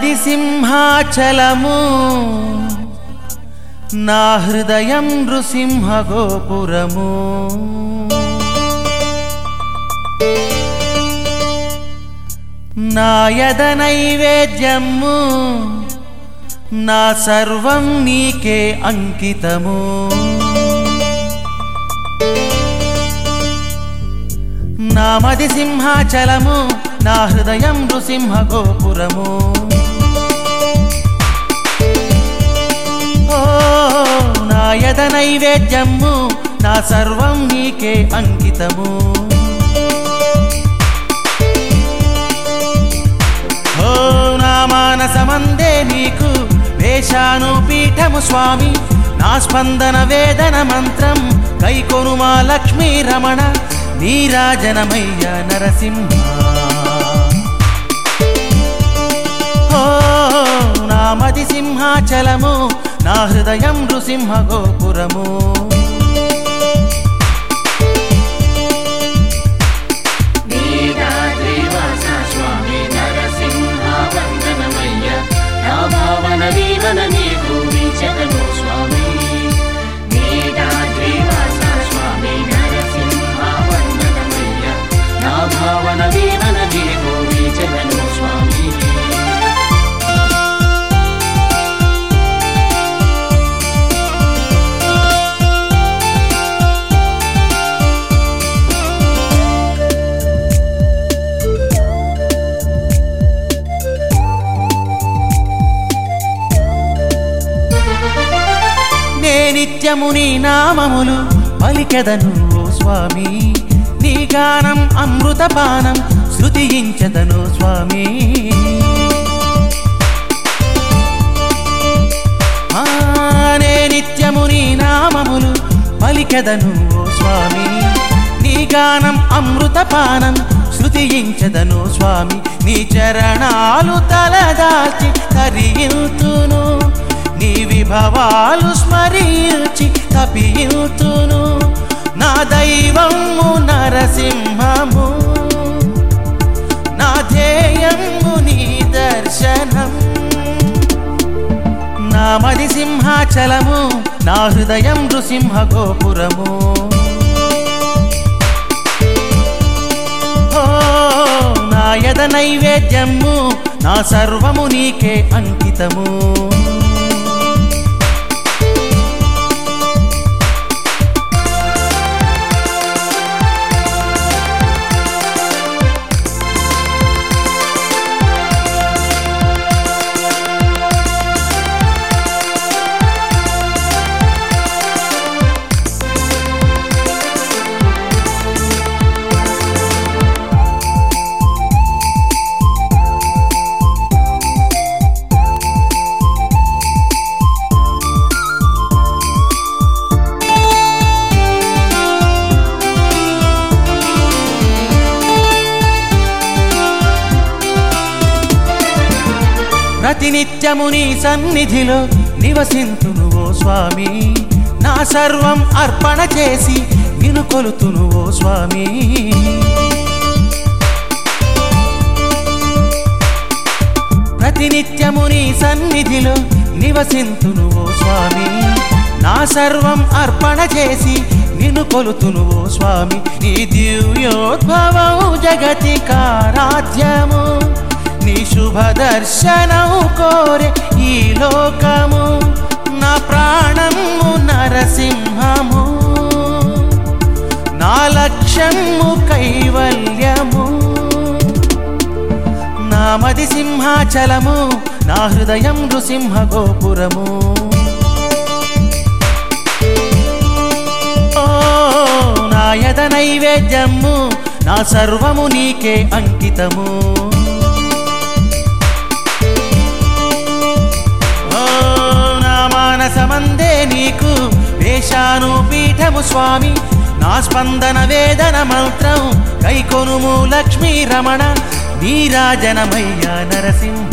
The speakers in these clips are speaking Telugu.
నామది సింహాచలము నా హృదయం నృసింహ గోపురము నాయద నైవేద్యము నా సర్వం నీకే అంకితము నామది సింహాచలము నా హృదయం నృసింహ గోపురము ఓ నాయద నైవేద్యము నా సర్వం నీకే అంకితము ఓ నా మానసమందే నీకు వేషాను పీఠము స్వామి నా స్పందన వేదన మంత్రం కైకొను మా లక్ష్మీ రమణ నీరాజనమయ్య నరసింహ ఓ నామది సింహాచలము నా హృదయం నృసింహ గోపురము నీరాద్రివాస స్వామి నరసింహ వందనమయ్య నా భావన దీవన నీకు వీచకను స్వామి నీరాద్రివాస స్వామి నరసింహ వందనమయ్య నా భావన దీవన నీకు వీచకను స్వామి నే నిత్యము నీ నామములు పలికెదను ఓ స్వామి నీ గానం అమృతపానం శృతించదను స్వామి ఆ, నే నిత్యము నీ నామములు పలికెదను ఓ స్వామి నీ గానం అమృతపానం శృతించదను స్వామి నీ చరణాలు తలదాల్చి తరియుతును నీ విభవాలు స్మరించి తపియుతును నా దైవము నరసింహము నా ధ్యేయము నీ దర్శనం నామది సింహాచలము నా హృదయం నృసింహ గోపురము ఓ నాయద నైవేద్యము నా సర్వము నీకే అంకితము ప్రతినిత్యము నీ సన్నిధిలో నివసింతును ఓ స్వామి నా సర్వం అర్పణ చేసి నిన్ను కొలుతును ఓ స్వామి ప్రతినిత్యము నీ సన్నిధిలో నివసింతును ఓ స్వామి నా సర్వం అర్పణ చేసి నిన్ను కొలుతును ఓ స్వామి నీ దివ్యోద్భవం జగతి కారాధ్యము నీ శుభ దర్శనము కోరే ఈ లోకము నా ప్రాణము నరసింహము నా లక్ష్యము కైవల్యము నామది సింహాచలము నా హృదయం నృసింహ గోపురము ఓ నాయద నైవేద్యము నా సర్వము నీకే అంకితము ఓ నా మానసమందే నీకు వేషాను పీఠము స్వామి నా స్పందన వేదన మంత్రం కైకొనుము లక్ష్మీ రమణ నీరాజనమయ్య నరసింహ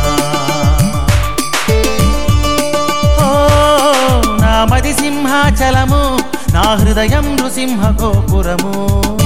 ఓ నామది సింహాచలము నా హృదయం నృసింహ గోపురము